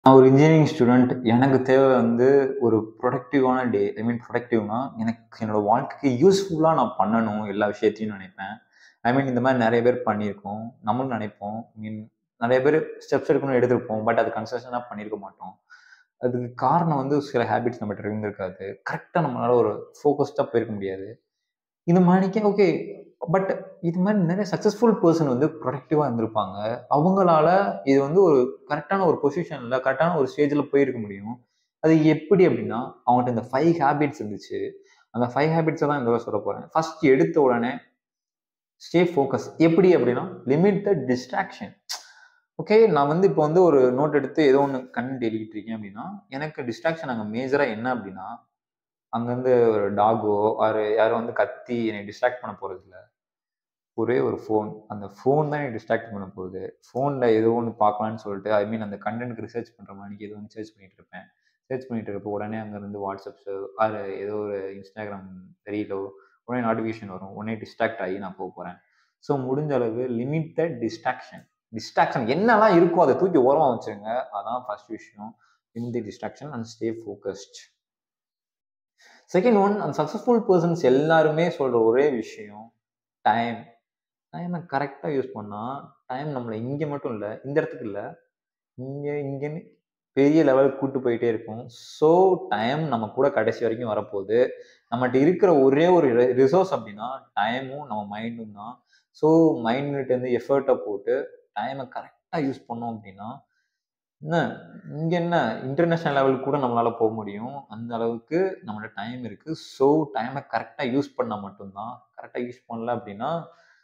நான் ஒரு engineering student. எனக்கு தேவை வந்து ஒரு ப்ரொடக்டிவான டே. ஐ மீன் ப்ரொடக்டிவ்னா, எனக்கு என்னோட வாழ்க்கைக்கு யூஸ்ஃபுல்லா நான் பண்ணணும் எல்லா விஷயத்தையும் நினைப்பேன். ஐ மீன் இந்த மாரி நெறைய பேர் பண்ணியிருக்கோம். நம்மளும் நினைப்போம். ஐ மீன் நெறைய பேரு ஸ்டெப்ஸ் எடுக்கணும்னு எடுத்திருப்போம். பட் அது கன்சிஸ்டன்ட்டா பண்ணியிருக்க மாட்டோம். அதுக்கு காரணம் வந்து சில ஹேபிட்ஸ் நம்மட்ட இருந்திருக்காது. கரெக்ட்டா நம்மளால ஒரு ஃபோகஸ்டா போயிருக்க முடியாது. இது மாரிக்கே ஓகே. பட் இது மாரி நெறைய சக்சஸ்ஃபுல் பெர்சன் வந்து ப்ரொடக்டிவா இருந்திருப்பாங்க. அவங்களால இது வந்து ஒரு கரெக்ட்டான ஒரு பொசிஷன்ல, கரெக்ட்டான ஒரு ஸ்டேஜ்ல போயிருக்க முடியும். அது எப்படி அப்டின்னா, அவங்கட்ட இந்த 5 ஹேபிட்ஸ் இருந்துச்சு. அந்த 5 ஹேபிட்ஸ தான் இந்த தடவ சொல்லப் போறேன். ஃபர்ஸ்ட் எடுத்த உடனே ஸ்டே ஃபோகஸ். எப்படி அப்டின்னா, லிமிட் த டிஸ்ட்ராக்ஷன். ஓகே. நான் வந்து இப்போ வந்து ஒரு நோட் எடுத்து ஏதோ ஒண்ணு கண்டென்ட் எழுதிட்டு இருக்கேன் அப்டின்னா, எனக்கு டிஸ்ட்ராக்ஷன் அங்க மேஜரா என்ன அப்டின்னா, அங்கருந்து ஒரு டாகோ ஆர் யாரோ வந்து கத்தி என்னை டிஸ்ட்ராக்ட் பண்ண போறதில்ல. ஒரே ஒரு ஃபோன். அந்த ஃபோன் தான் என்னை டிஸ்ட்ராக்ட் பண்ண போகுது. ஃபோன்ல ஏதோ ஒண்ணு பார்க்கலாம்னு சொல்லிட்டு, ஐ மீன் அந்த கன்டென்ட்க்கு ரிசர்ச் பண்ற மாரிக்கு ஏதோ ஒண்ணு சர்ச் பண்ணிட்டு இருப்பேன். சர்ச் பண்ணிட்டு இருக்கப்போ உடனே அங்கருந்து வாட்ஸ்அப்ஸோ ஆர் ஏதோ ஒரு Instagram ரீலோ உடனே நோட்டிஃபிகேஷன் வரும். உடனே டிஸ்ட்ராக்ட் ஆகி நான் போப்போறேன். ஸோ முடிஞ்ச அளவு லிமிட் த டிஸ்ட்ராக்ஷன். டிஸ்ட்ராக்ஷன் என்னலாம் இருக்கோ அத தூக்கி ஓரமா வச்சுருங்க. அதான் ஃபர்ஸ்ட் விஷயம். Limit the distraction and stay focused. Second one அந்த சக்சஸ்ஃபுல் பெர்சன்ஸ் எல்லாருமே சொல்ற ஒரே விஷயம், டைம். டைம கரெக்ட்டா யூஸ் பண்ணா, டைம் நம்மள இங்க மட்டும் இல்ல, இந்த இடத்துக்கு இல்ல, இங்க இங்கன்னு பெரிய லெவலுக்கு கூட்டு போயிட்டே இருக்கும். ஸோ டைம் நம்ம கூட கடைசி வரைக்கும் வரப்போது. நம்மட்ட இருக்கிற ஒரே ஒரு ரி ரிசோர்ஸ் அப்டின்னா, டைமும் நம்ம மைண்டும் தான். ஸோ மைண்ட்கிட்ட இருந்து எஃபோர்ட்ட போட்டு டைம கரெக்ட்டா யூஸ் பண்ணோம் அப்டின்னா, என்ன இங்க என்ன இன்டர்நேஷனல் லெவலுக்கு கூட நம்மளால போ முடியும். அந்த அளவுக்கு நம்மள்ட்ட டைம் இருக்கு. ஸோ டைம கரெக்ட்டா யூஸ் பண்ணா மட்டும் தான். கரெக்ட்டா யூஸ் பண்ணல அப்டின்னா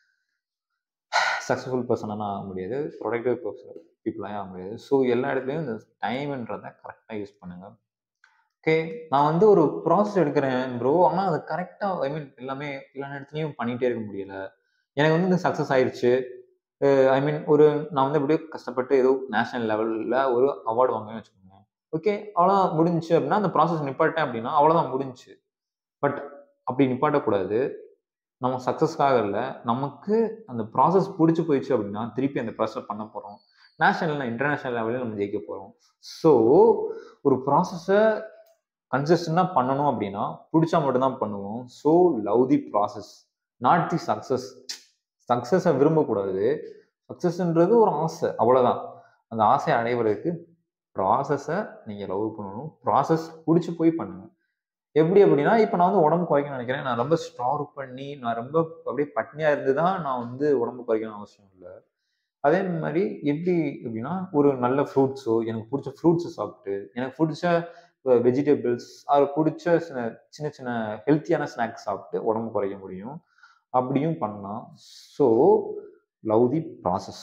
சக்சஸ்ஃபுல் பெர்சனாலாம் ஆக முடியாது. ப்ரொடக்டிவ் பெர்சன் பீப்பிளாயும் ஆக முடியாது. ஸோ எல்லா இடத்துலயும் இந்த டைம்ன்றத கரெக்ட்டா யூஸ் பண்ணுங்க. ஓகே. நான் வந்து ஒரு ப்ராசஸ் எடுக்கிறேன் ப்ரோ. ஆனா அது கரெக்ட்டா ஐ மீன் எல்லாமே எல்லா நேரத்துலயும் பண்ணிட்டே இருக்க முடியல. எனக்கு வந்து இந்த சக்சஸ் ஆயிருச்சு. அ ஐ மீன் ஒரு நான் வந்து எப்படியோ கஷ்டப்பட்டு ஏதோ நேஷனல் லெவல்ல ஒரு அவார்ட் வாங்குனேன்னு வச்சுக்கோங்க. ஓகே. அவ்வளோதான் முடிஞ்சுச்சு அப்டின்னா, அந்த ப்ராசஸ் நிப்பாட்டிட்டேன் அப்டின்னா, அவ்வளோதான் முடிஞ்சுச்சு. பட் அப்டி நிப்பாட்டக்கூடாது. நம்ம சக்சஸ்க்காக இல்ல. நமக்கு அந்த ப்ராசஸ் புடிச்சு போயிருச்சு அப்டின்னா, திருப்பி அந்த ப்ராசஸ பண்ண போறோம். நேஷனல் இல்ல இன்டர்நேஷனல் லெவல்ல நம்ம ஜெயிக்க போறோம். ஸோ ஒரு ப்ராசஸ கன்சிஸ்டன்ட்டா பண்ணணும் அப்டின்னா, புடிச்சா மட்டும் தான் பண்ணுவோம். So love the process. Not the success. சக்சஸ விரும்பக்கூடாது. சக்சஸ்ன்றது ஒரு ஆசை. அவ்வளோதான். அந்த ஆசைய அடைவதற்கு ப்ராசஸ நீங்க லவ் பண்ணணும். ப்ராசஸ் புடிச்சு போய் பண்ணுங்க. எப்படி அப்டின்னா, இப்ப நான் வந்து உடம்பு குறைக்கணும்னு நெனைக்கிறேன். நான் ரொம்ப ஸ்டார்வ் பண்ணி, நான் ரொம்ப அப்டியே பட்னியா இருந்து தான் நான் வந்து உடம்பு குறைக்கணும்னு அவசியம் இல்ல. அதே மாரி எப்படி அப்டின்னா, ஒரு நல்ல ஃப்ரூட்ஸோ, எனக்கு புடிச்ச ஃப்ரூட்ஸ சாப்ட்டு, எனக்கு புடிச்ச அ வெஜிடபிள்ஸ் ஆர் புடிச்ச சின்ன சின்ன சின்ன ஹெல்த்தியான ஸ்நாக்ஸ் சாப்ட்டு உடம்பு குறைக்க முடியும். அப்டியும் பண்ணலாம். So love the process.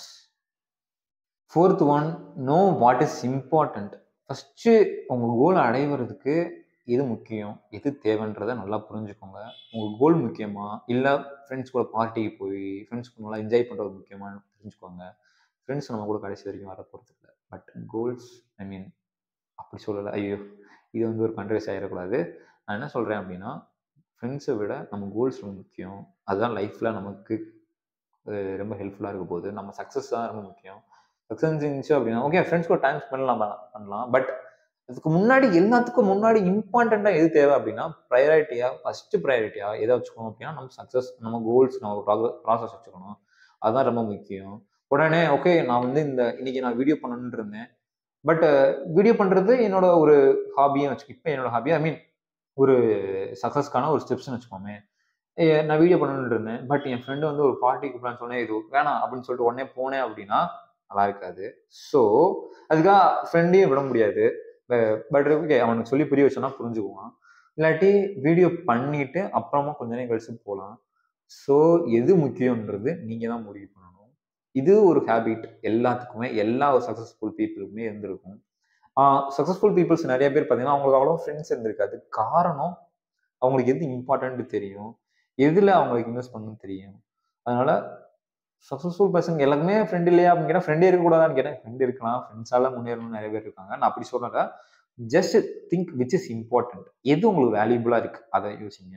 Fourth one know what is important. First உங்க கோல அடைவதற்கு எது முக்கியம்? எது தேவைன்றத நல்லா புரிஞ்சுக்கோங்க. உங்க கோல் முக்கியமா? இல்ல ஃப்ரெண்ட்ஸ் கூட பார்ட்டிக்கு போய், ஃப்ரெண்ட்ஸ் கூட நல்லா என்ஜாய் பண்றது முக்கியமான்னு தெரிஞ்சுக்கோங்க. ஃப்ரெண்ட்ஸ் நம்ம கூட கடைசி வரைக்கும் வரப்போறதில்ல. பட் கோல்ஸ் ஐ மீன் அப்டி சொல்லல. ஐயோ! இது வந்து ஒரு கான்ட்ரோவர்சி ஆயிறக்கூடாது. நான் என்ன சொல்றேன் அப்டின்னா, ஃப்ரெண்ட்ஸ விட நம்ம கோல்ஸ் ரொம்ப முக்கியம். அதுதான் லைஃப்ல நமக்கு அ ரொம்ப ஹெல்ப்ஃபுல்லா இருக்க போகுது. நம்ம சக்சஸ் தான் ரொம்ப முக்கியம். சக்சஸ் இருந்துச்சு அப்டின்னா, ஓகே ஃப்ரெண்ட்ஸ் கூட டைம் ஸ்பெண்ட் பண்ணலாம் பண்ணலாம். பட் அதுக்கு முன்னாடி எல்லாத்துக்கும் முன்னாடி இம்பார்ட்டன்ட்டா எது தேவை அப்டின்னா, பிரையாரிட்டியா ஃபர்ஸ்ட் பிரையாரிட்டியா எத வச்சுக்கணும் அப்டின்னா, நம்ம சக்சஸ், நம்ம கோல்ஸ், நம்ம ப்ராக ப்ராசஸ் வச்சுக்கணும். அதுதான் ரொம்ப முக்கியம். உடனே ஓகே நான் வந்து இந்த இன்னைக்கு நான் வீடியோ பண்ணணும்னு இருந்தேன். பட் வீடியோ பண்றது என்னோட ஒரு ஹாபின்னு வச்சுக்க இப்ப என்னோட ஹாபி ஐ மீன் ஒரு சக்சஸ்க்கான ஒரு ஸ்டெப்ஸ்ன்னு வச்சுக்கோமே. எ நான் வீடியோ பண்ணணும்னு இருந்தேன். பட் என் ஃப்ரெண்ட் வந்து ஒரு பார்ட்டிக்கு கூப்பிடுறான்னு சொன்னேன். இது வேணாம் அப்டின்னு சொல்லிட்டு உடனே போனேன் அப்டின்னா, நல்லா இருக்காது. ஸோ அதுக்காக ஃப்ரெண்டையும் விட முடியாது. ப பட் ஓகே அவனுக்கு சொல்லி புரிய வச்சோம்னா புரிஞ்சுக்குவான். இல்லாட்டி வீடியோ பண்ணிட்டு அப்புறமா கொஞ்ச நேரம் கழிச்சு போலாம். ஸோ எது முக்கியம்ன்றது நீங்க தான் முடிவு பண்ணணும். இது ஒரு ஹேபிட் எல்லாத்துக்குமே, எல்லா சக்சஸ்ஃபுல் பீப்பிளுக்குமே இருந்திருக்கும். ஆ சக்சஸ்ஃபுல் பீப்பிள்ஸ் நெறைய பேர் பார்த்தீங்கன்னா, அவங்களுக்கு அவ்வளவா ஃப்ரெண்ட்ஸ் இருந்திருக்காது. காரணம் அவங்களுக்கு எது இம்பார்ட்டன்ட் தெரியும். எதுல அவங்களுக்கு இன்வெஸ்ட் பண்ணணும்னு தெரியும். அதனால சக்சஸ்ஃபுல் பெர்சன் எல்லாருக்குமே ஃப்ரெண்ட் இல்லையா அப்டின்னு கேட்டா, ஃப்ரெண்டே இருக்கக்கூடாதான்னு கேட்டா, ஃப்ரெண்ட் இருக்கலாம். ஃப்ரெண்ட்ஸால முன்னேறணும்னு நெறைய பேர் இருக்காங்க. நான் அப்டி சொல்லல. Just think which is important. எது உங்களுக்கு வேல்யூபிளா இருக்கு? அத யோசிங்க.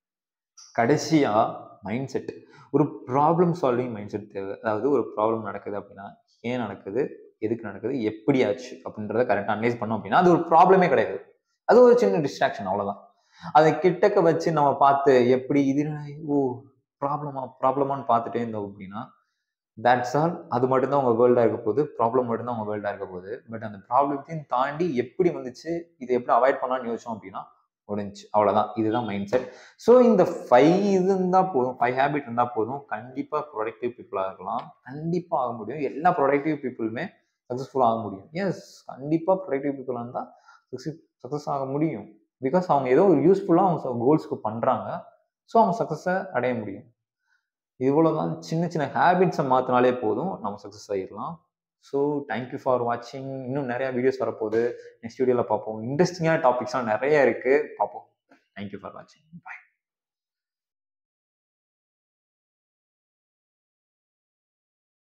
கடைசியா மைண்ட் செட். ஒரு ப்ராப்ளம் சால்விங் மைண்ட் செட் தேவை. அதாவது ஒரு ப்ராப்ளம் நடக்குது அப்டின்னா, ஏன் நடக்குது? எதுக்கு நடக்குது எப்படி ஆச்சு அப்படின்றத கரெக்டாக அனலைஸ் பண்ணோம் அப்படின்னா அது ஒரு ப்ராப்ளமே கிடையாது அது ஒரு சின்ன டிஸ்ட்ராக்ஷன் அவ்வளோதான் அதை கிட்டக்க வச்சு நம்ம பார்த்து எப்படி இது என்ன, ஓ ப்ராப்ளமா ப்ராப்ளமான்னு பார்த்துட்டே இருந்தோம் அப்படின்னா தட்ஸ் ஆல் அது மட்டும்தான் உங்கள் வேர்ல்டாக இருக்க போகுது ப்ராப்ளம் மட்டும்தான் உங்கள் வேர்ல்டாக இருக்க போகுது பட் அந்த ப்ராப்ளத்தையும் தாண்டி எப்படி வந்துச்சு இதை எப்படி அவாய்ட் பண்ணலாம்னு யோசிச்சோம் அப்படின்னா முடிஞ்சுச்சு அவ்வளோதான் இதுதான் மைண்ட் செட் ஸோ இந்த ஃபைவ் இது இருந்தால் போதும் ஃபைவ் ஹேபிட் இருந்தால் போதும் கண்டிப்பாக ப்ரொடக்டிவ் பீப்புளாக இருக்கலாம் கண்டிப்பாக ஆக முடியும் எல்லா ப்ரொடக்டிவ் பீப்புளுமே சக்ஸஸ்ஃபுல்லாக ஆக முடியும் எஸ் கண்டிப்பாக ப்ரொடக்டிவ் பீப்புளாக இருந்தால் சக்ஸஸ் ஆக முடியும் பிகாஸ் அவங்க ஏதோ ஒரு யூஸ்ஃபுல்லாக அவங்க கோல்ஸ்க்கு பண்ணுறாங்க ஸோ அவங்க சக்ஸஸை அடைய முடியும் இவ்வளோதான் சின்ன சின்ன ஹேபிட்ஸை மாற்றினாலே போதும் நம்ம சக்ஸஸ் ஆகிடலாம் ஸோ தேங்க்யூ ஃபார் வாட்சிங் இன்னும் நிறைய வீடியோஸ் வரப்போகுது நெக்ஸ்ட் வீடியோவில் பார்ப்போம் இன்ட்ரெஸ்டிங்கான டாபிக்ஸ்லாம் நிறைய இருக்குது பார்ப்போம் தேங்க்யூ ஃபார் வாட்சிங் பாய்